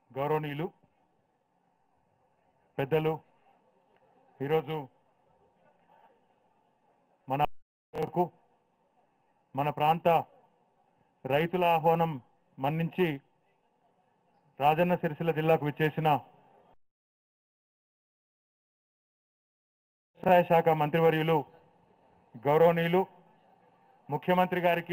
గౌరవనీయులు పెద్దలు ఈరోజు మన కు మన ప్రాంత రైతుల ఆహ్వానం మన్నించి రాజన్న సిరిసిల్ల జిల్లాకు విచ్చేసిన వ్యవసాయ శాఖ మంత్రివర్యులు గౌరవనీయులు ముఖ్యమంత్రి గారికి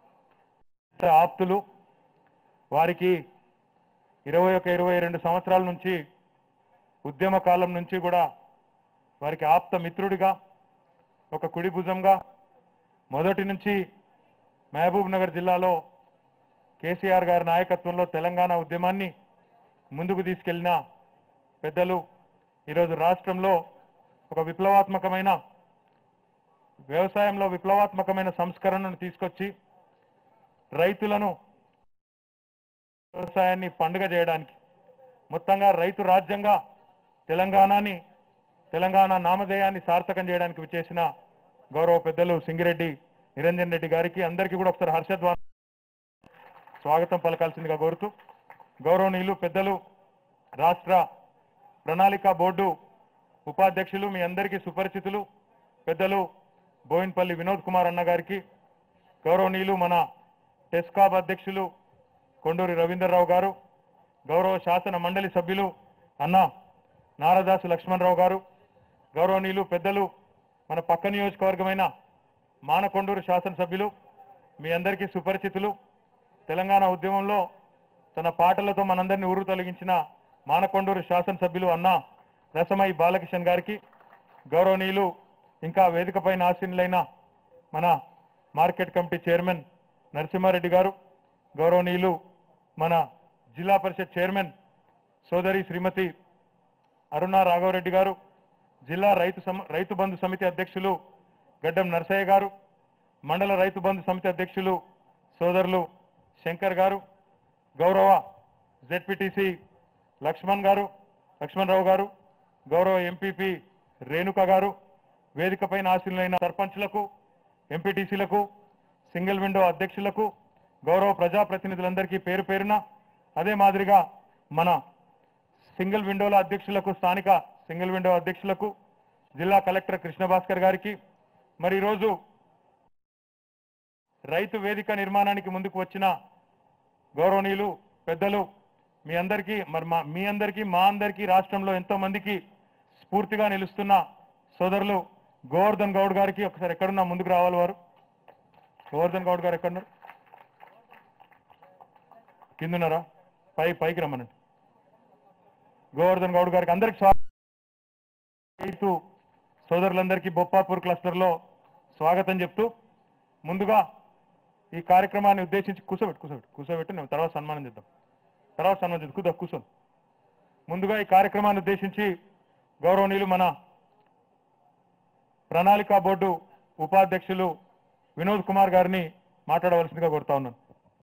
ఆప్తులు వారికి ఇరవై ఒక ఇరవై రెండు సంవత్సరాల నుంచి ఉద్యమ కాలం నుంచి కూడా వారికి ఆప్త మిత్రుడిగా ఒక కుడి భుజంగా మొదటి నుంచి మహబూబ్ నగర్ జిల్లాలో కేసీఆర్ గారి నాయకత్వంలో తెలంగాణ ఉద్యమాన్ని ముందుకు తీసుకెళ్లిన పెద్దలు ఈరోజు రాష్ట్రంలో ఒక విప్లవాత్మకమైన వ్యవసాయంలో విప్లవాత్మకమైన సంస్కరణను తీసుకొచ్చి రైతులను వ్యవసాయాన్ని పండుగ చేయడానికి మొత్తంగా రైతు రాజ్యంగా తెలంగాణని తెలంగాణ నామధేయాన్ని సార్థకం చేయడానికి విచ్చేసిన గౌరవ పెద్దలు సింగిరెడ్డి నిరంజన్ రెడ్డి గారికి అందరికీ కూడా ఒకసారి హర్షధ్వా స్వాగతం పలకాల్సిందిగా కోరుతూ గౌరవనీయులు పెద్దలు రాష్ట్ర ప్రణాళిక బోర్డు ఉపాధ్యక్షులు మీ అందరికీ సుపరిచితులు పెద్దలు బోయిన్పల్లి వినోద్ కుమార్ అన్న గారికి గౌరవనీయులు మన టెస్కాబ్ అధ్యక్షులు కొండూరి రవీంద్రరావు గారు గౌరవ శాసన మండలి సభ్యులు అన్న నారదాసు లక్ష్మణరావు గారు గౌరవనీయులు పెద్దలు మన పక్క నియోజకవర్గమైన మానకొండూరు శాసనసభ్యులు మీ అందరికీ సుపరిచితులు తెలంగాణ ఉద్యమంలో తన పాటలతో మనందరినీ ఊరు తొలగించిన మానకొండూరు శాసనసభ్యులు అన్న రసమై బాలకిషన్ గారికి గౌరవనీయులు ఇంకా వేదికపైన ఆసీనులైన మన మార్కెట్ కమిటీ చైర్మన్ నరసింహారెడ్డి గారు గౌరవనీయులు మన జిల్లా పరిషత్ చైర్మన్ సోదరి శ్రీమతి అరుణ రాఘవరెడ్డి గారు జిల్లా రైతు సమ రైతు బంధు సమితి అధ్యక్షులు గడ్డం నరసయ్య గారు మండల రైతు బంధు సమితి అధ్యక్షులు సోదరులు శంకర్ గారు గౌరవ జెడ్పీటీసీ లక్ష్మణ్ గారు లక్ష్మణరావు గారు గౌరవ ఎంపీపీ రేణుక గారు వేదికపైన ఆశీనులైన సర్పంచ్లకు ఎంపీటీసీలకు సింగిల్ విండో అధ్యక్షులకు గౌరవ ప్రజాప్రతినిధులందరికీ పేరు పేరున అదే మాదిరిగా మన సింగిల్ విండోల అధ్యక్షులకు స్థానిక సింగిల్ విండో అధ్యక్షులకు జిల్లా కలెక్టర్ కృష్ణ భాస్కర్ గారికి మరి ఈరోజు రైతు వేదిక నిర్మాణానికి ముందుకు వచ్చిన గౌరవనీయులు పెద్దలు మీ అందరికీ మరి మా మీ అందరికీ మా అందరికీ రాష్ట్రంలో ఎంతో మందికి స్ఫూర్తిగా నిలుస్తున్న సోదరులు గోవర్ధన్ గౌడ్ గారికి ఒకసారి ఎక్కడున్నా ముందుకు రావాలి వారు గోవర్ధన్ గౌడ్ గారు ఎక్కడున్నారు కిందున్నారా పై పైకి రమ్మనండి గోవర్ధన్ గౌడ్ గారికి అందరికి స్వాగతం రైతు సోదరులందరికీ బొప్పాపూర్ క్లస్టర్లో స్వాగతం చెప్తూ ముందుగా ఈ కార్యక్రమాన్ని ఉద్దేశించి కూర్చోబెట్టు కూర్చోబెట్టు కూర్చోబెట్టు నేను తర్వాత సన్మానం చేద్దాం తర్వాత సన్మానం చేద్దాం కూర్చో కూర్చోండి ముందుగా ఈ కార్యక్రమాన్ని ఉద్దేశించి గౌరవనీయులు మన ప్రణాళిక బోర్డు ఉపాధ్యక్షులు వినోద్ కుమార్ గారిని మాట్లాడవలసిందిగా కోరుతా ఉన్నాను